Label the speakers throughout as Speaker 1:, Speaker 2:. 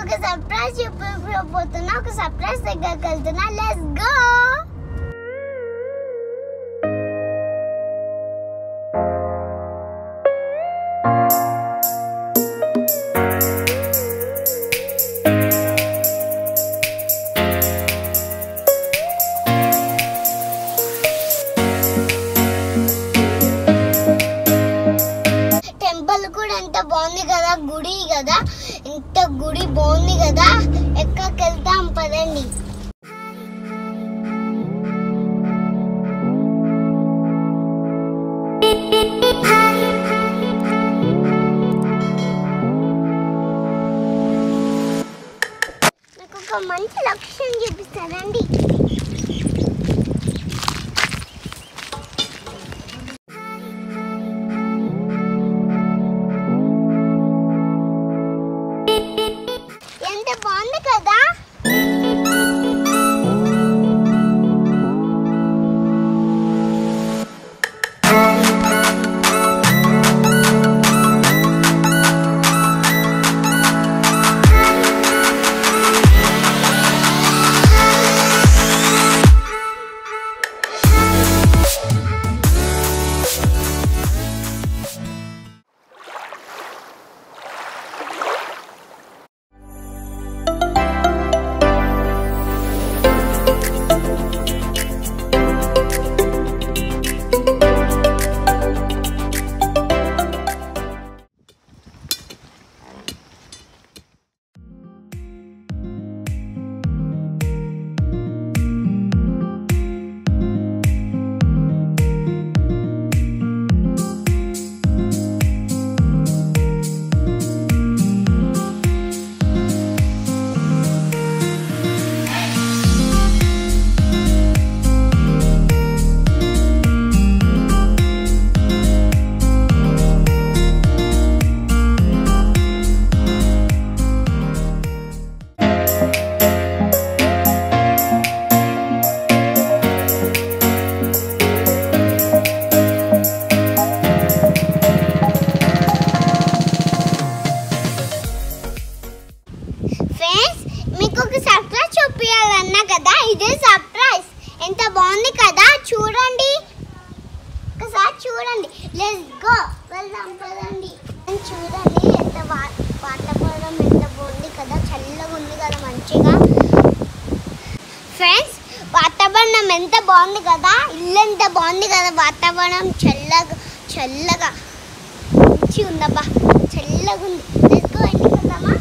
Speaker 1: ఒక సర్ప్రైజ్ చూపించబోతున్నా ఒక సర్ప్రైజ్ దగ్గరికి వెళ్తున్నా లెట్స్ గో టెంపుల్ కూడా ఎంత బాగుంది కదా గుడి కదా ఎంత గుడి బాగుంది కదా ఎక్కడికి వెళ్తాం పదండి మీకు ఒక మంచి లక్ష్యం చూపిస్తానండి ఎంత బాగుంది కదా ఫ్రెండ్స్ మీకు ఒక సర్ప్రైజ్ చూపించాలన్నా కదా ఇదే సర్ప్రైజ్ ఎంత బాగుంది కదా చూడండి ఒకసారి చూడండి లెట్స్ గో వెళ్దాం పదండి చూడండి ఎంత వా- వాతావరణం ఎంత బాగుంది కదా చల్లగా ఉంది కదా మంచిగా ఫ్రెండ్స్ వాతావరణం ఎంత బాగుంది కదా ఇల్లు ఎంత బాగుంది కదా వాతావరణం చల్లగా చల్లగా మంచిగా ఉందబ్బా చల్లగా ఉంది లెట్స్ గో ఇంటికి వెళ్దామా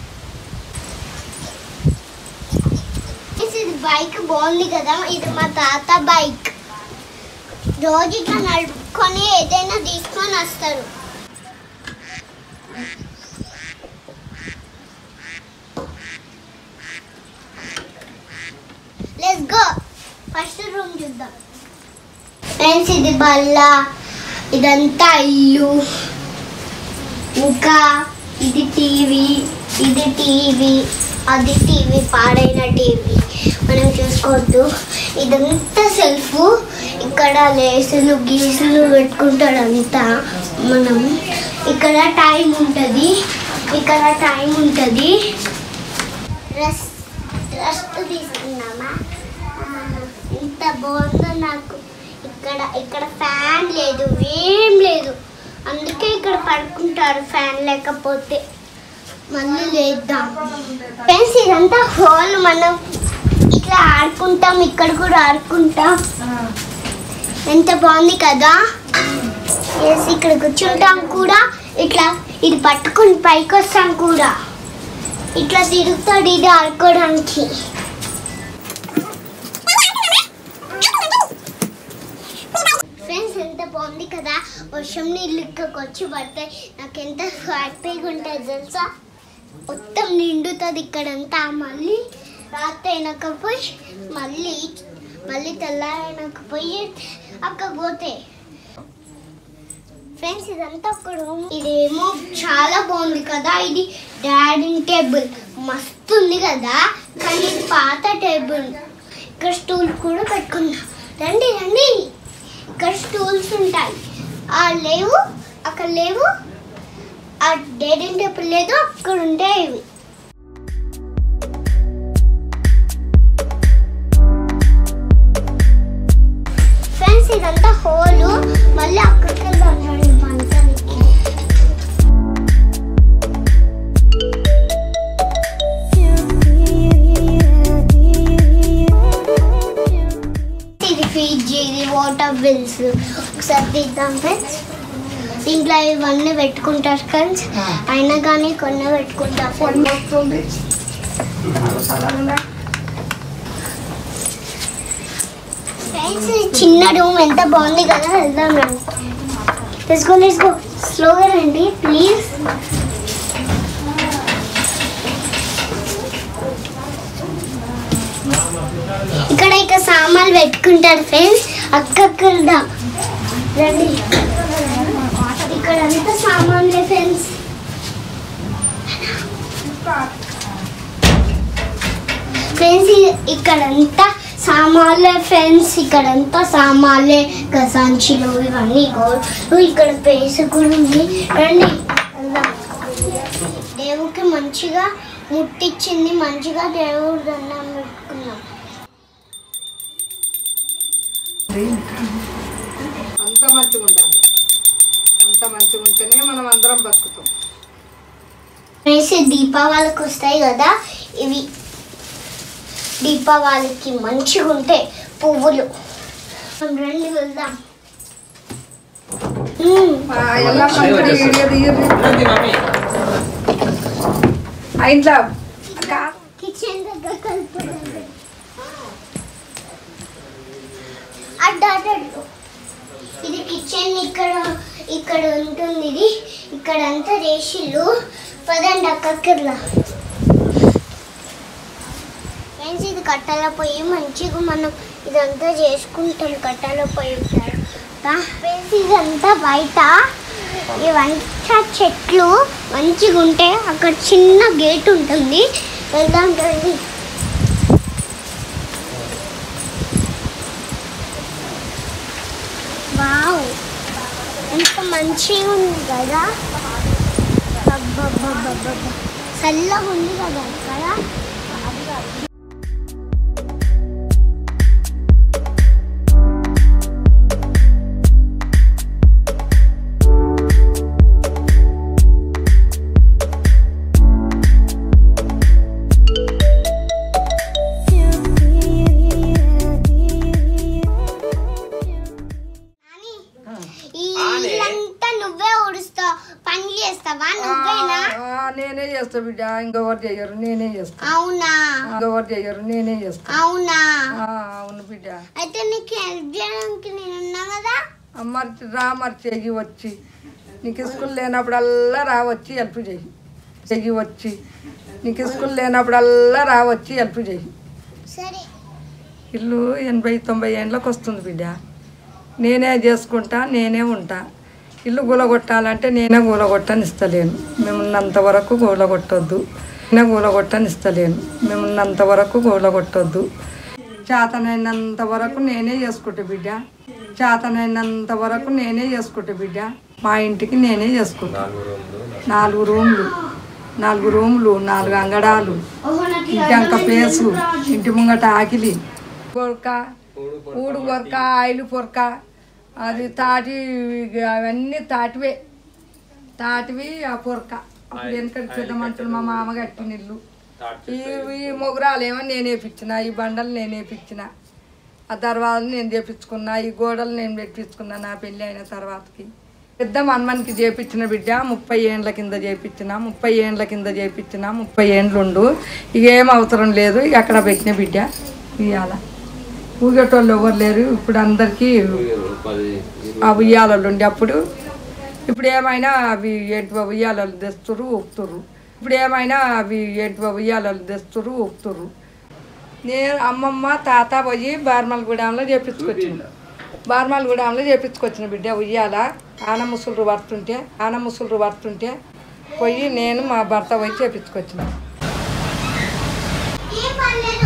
Speaker 1: ఇది బైక్ బాగుంది కదా ఇది మా తాత బైక్ రోజు ఇట్లా నడుపుకొని ఏదైనా తీసుకొని వస్తారు లెట్స్ గో ఫస్ట్ రూమ్ చూద్దాం ఫ్రెండ్స్ ఇది బల్ల ఇదంతా ఇల్లు ఇంకా ఇది టీవీ ఇది టీవీ అది టీవీ పాడైన టీవీ మనం చూసుకోవద్దు ఇదంతా సెల్ఫ్ ఇక్కడ లేసులు గీసులు పెట్టుకుంటాడు అంతా మనం ఇక్కడ టైం ఉంటుంది ఇక్కడ టైం ఉంటుంది రెస్ట్ రెస్ట్ తీసుకున్నామా ఆ, ఎంత బాగుందో నాకు ఇక్కడ ఇక్కడ ఫ్యాన్ లేదు ఏం లేదు అందుకే ఇక్కడ పడుకుంటారు ఫ్యాన్ లేకపోతే మళ్ళీ లేద్దాం ఫ్రెండ్స్ ఇదంతా హోల్ మనం ఇట్లా ఆడుకుంటాం ఇక్కడ కూడా ఆడుకుంటాం ఎంత బాగుంది కదా ఎస్ ఇక్కడ కూర్చుంటాం కూడా ఇట్లా ఇది పట్టుకొని పైకి వస్తాం కూడా ఇట్లా తిరుగుతాడు ఇది ఆడుకోవడానికి ఫ్రెండ్స్ ఎంత బాగుంది కదా వర్షం నీళ్ళు ఇక్కడికి వచ్చి పడతాయి నాకు ఎంత హ్యాపీగా ఉంటుంది తెలుసా మొత్తం నిండుతుంది ఇక్కడంతా మళ్ళీ రాత్రి అయినాక పోయి మళ్ళీ మళ్ళీ తెల్లారైనాక పోయి అక్కడ పోతే ఫ్రెండ్స్ ఇదంతా ఒక రూమ్ ఇదేమో చాలా బాగుంది కదా ఇది డాడింగ్ టేబుల్ మస్తు ఉంది కదా కానీ ఇది పాత టేబుల్ ఇక్కడ స్టూల్ కూడా పెట్టుకుందాం రండి రండి ఇక్కడ స్టూల్స్ ఉంటాయి ఆ లేవు అక్కడ లేవు ఆ డాడింగ్ టేబుల్ లేదు అక్కడ ఉంటాయి ఇవి హోలు మళ్ళీ అక్కడికి వెళ్దాం రండి పంచడానికి ఇది ఫీజీ ఇది వాటర్ బిల్స్ ఒకసారి తీద్దాం ఫ్రెండ్స్ దీంట్లో ఇవన్నీ పెట్టుకుంటారు ఫ్రెండ్స్ అయినా కానీ కొన్ని పెట్టుకుంటారు ఫ్రెండ్స్ ఫ్రెండ్స్ ఈ చిన్న రూమ్ ఎంత బాగుంది కదా వెళ్దాం రండి లెట్స్ గో లెట్స్ గో స్లోగా రండి ప్లీజ్ ఇక్కడ ఇక సామాన్లు పెట్టుకుంటారు ఫ్రెండ్స్ అక్కడికి వెళ్దాం రండి ఇక్కడ అంతా సామాన్లే ఫ్రెండ్స్ ఫ్రెండ్స్ ఇక్కడంతా సామాన్లే ఫ్రెండ్స్ ఇక్కడంతా సామాన్లే గసాంచిలు ఇవన్నీ గోడు ఇక్కడ ప్లేస్ కూడా ఉంది రండి వెళ్దాం. దేవుడికి మంచిగా ముట్టించింది మంచిగా దేవుడు దండం పెట్టుకున్నాం
Speaker 2: అంత మంచిగా ఉండాలి అంత మంచిగా ఉంటేనే మనం అందరం బతుకుతాం
Speaker 1: ఫ్రెండ్స్ దీపావళికి వస్తాయి కదా ఇవి దీపావళికి మంచిగా ఉంటాయి పువ్వులు మనం రండి వెళ్దాం మ్మ్.
Speaker 2: ఆ ఎల్లమ్మ ఇక్కడ వీడియో తీయరు ఆ ఇంట్లో అక్క
Speaker 1: కిచెన్ దగ్గర కలుపుకోండి అడ్డు అడ్డు అడ్డు. ఇది కిచెన్ ఇక్కడ ఇక్కడ ఉంటుంది ఇది ఇక్కడ అంతా రేషిల్లు పదండి అక్కర్లా ఫ్రెండ్స్ ఇది కట్టెల పొయ్యి మంచిగా మనం ఇదంతా చేసుకుంటాం కట్టెల పొయ్యి ఫ్రెండ్స్ ఇదంతా బయట ఇవంతా చెట్లు మంచిగా ఉంటాయి అక్కడ చిన్న గేట్ ఉంటుంది వెళ్దాం రండి వావ్ ఎంత మంచిగా ఉంది కదా అబ్బబ్బబ్బబ్బబ్బ. చల్లగా ఉంది కదా కదా నాని, ఈ ఇల్లంతా నువ్వే ఊడుస్తావు పని చేస్తావా నువ్వేనా
Speaker 2: ఆ, నేనే చేస్తా బిడ్డ ఇంకెవరు చేయరు నేనే చేస్తా
Speaker 1: అవునా
Speaker 2: ఇంకెవరు చేయరు నేనే చేస్తా
Speaker 1: అవునా
Speaker 2: ఆ, అవును బిడ్డ
Speaker 1: అయితే నీకు హెల్ప్ చేయడానికి నేను ఉన్నా కదా
Speaker 2: మరి రా మరి చెయ్యి వచ్చి నీకు స్కూల్ లేనప్పుడల్లా రా వచ్చి హెల్ప్ చెయ్యి చెయ్యి వచ్చి నీకు స్కూల్ లేనప్పుడల్లా రా వచ్చి హెల్ప్ చెయ్యి
Speaker 1: సరే
Speaker 2: ఇల్లు ఎనభై తొంభై ఏండ్లకు వస్తుంది బిడ్డ నేనే చేసుకుంటా నేనే ఉంటా ఇల్లు గూలగొట్టాలంటే నేనే గూలగొట్టని ఇస్తలేను మేమున్నంత వరకు గూలగొట్టొద్దు నేనే గూలగొట్టని ఇస్తలేను మేమున్నంత వరకు గూలగొట్టొద్దు చేతనైనంత వరకు నేనే చేసుకుంటా బిడ్డ చేతనైనంత వరకు నేనే చేసుకుంటా బిడ్డ మా ఇంటికి నేనే చేసుకుంటా నాలుగు రూమ్లు నాలుగు రూమ్లు నాలుగు అంగడాలు ఇంటంక పేసు ఇంటి ముంగట ఆకిలి పొరక ఊడు పొరక ఆయిల్ పొరక అది తాటి అవన్నీ తాటివే తాటివి ఆ పొరక అప్పుడు వెనకటి పెద్ద మంటలు మా మామ కట్టిన ఇల్లు ఈ ఈ మొగురాలు ఏమో నేను వేపించిన ఈ బండలు నేను వేపించిన ఆ తర్వాత నేను చేపించుకున్నా ఈ గోడలు నేను పెట్టించుకున్నా నా పెళ్ళి అయిన తర్వాతకి పెద్ద మన్మన్కి చేపించిన బిడ్డ ముప్పై ఏండ్ల కింద చేపించిన ముప్పై ఏండ్ల కింద చేపించిన ముప్పై ఏండ్లు ఉండు ఇక ఏం అవసరం లేదు ఇక అక్కడ పెట్టిన బిడ్డ ఇవాళ ఊగేటోళ్ళు ఎవరు లేరు ఇప్పుడు అందరికీ ఆ ఉయ్యాలలు ఉండే అప్పుడు ఇప్పుడు ఏమైనా అవి ఏంటి ఉయ్యాలలు తెస్తురు ఊపుతుర్రు ఇప్పుడు ఏమైనా అవి ఏంటి ఉయ్యాలలు తెస్తురు ఊపుతుర్రు నేను అమ్మమ్మ తాత పోయి బార్మల్గూడెంలో చేపించుకొచ్చిండు బార్మల్గూడెంలో చేపించుకొచ్చిన బిడ్డ ఉయ్యాల ఆన ముసులు పడుతుంటే ఆన ముసులు పడుతుంటే పోయి నేను మా భర్త పోయి చేపించుకొచ్చిన
Speaker 1: ఏం పర్లేదు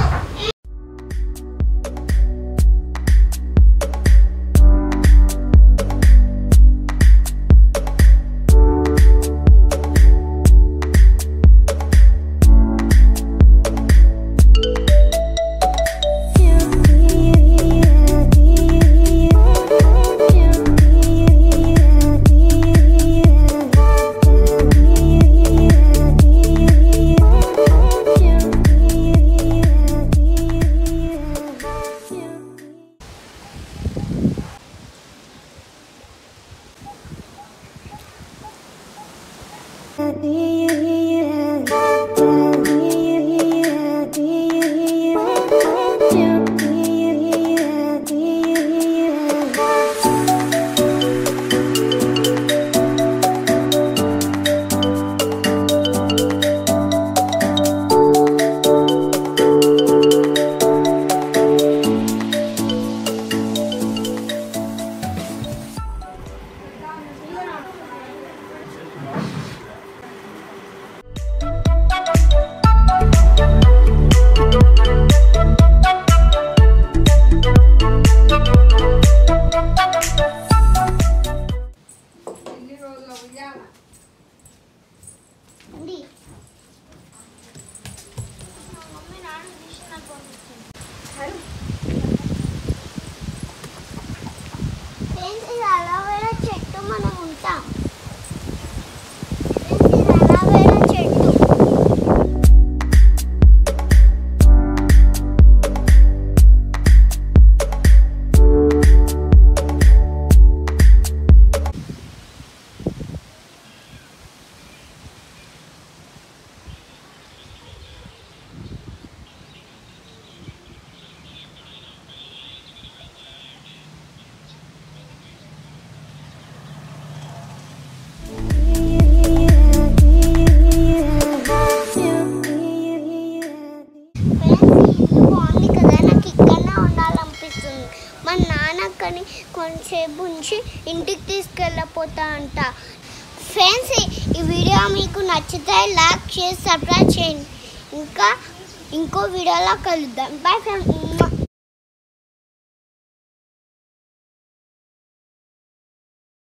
Speaker 1: కొంచెంసేపు ఉంచి ఇంటికి తీసుకెళ్ళిపోతా అంట ఫ్రెండ్స్ ఈ వీడియో మీకు నచ్చితే లైక్ చేసి సబ్స్క్రైబ్ చేయండి ఇంకా ఇంకో వీడియోలో కలుద్దాం బాయ్ ఫ్రెండ్స్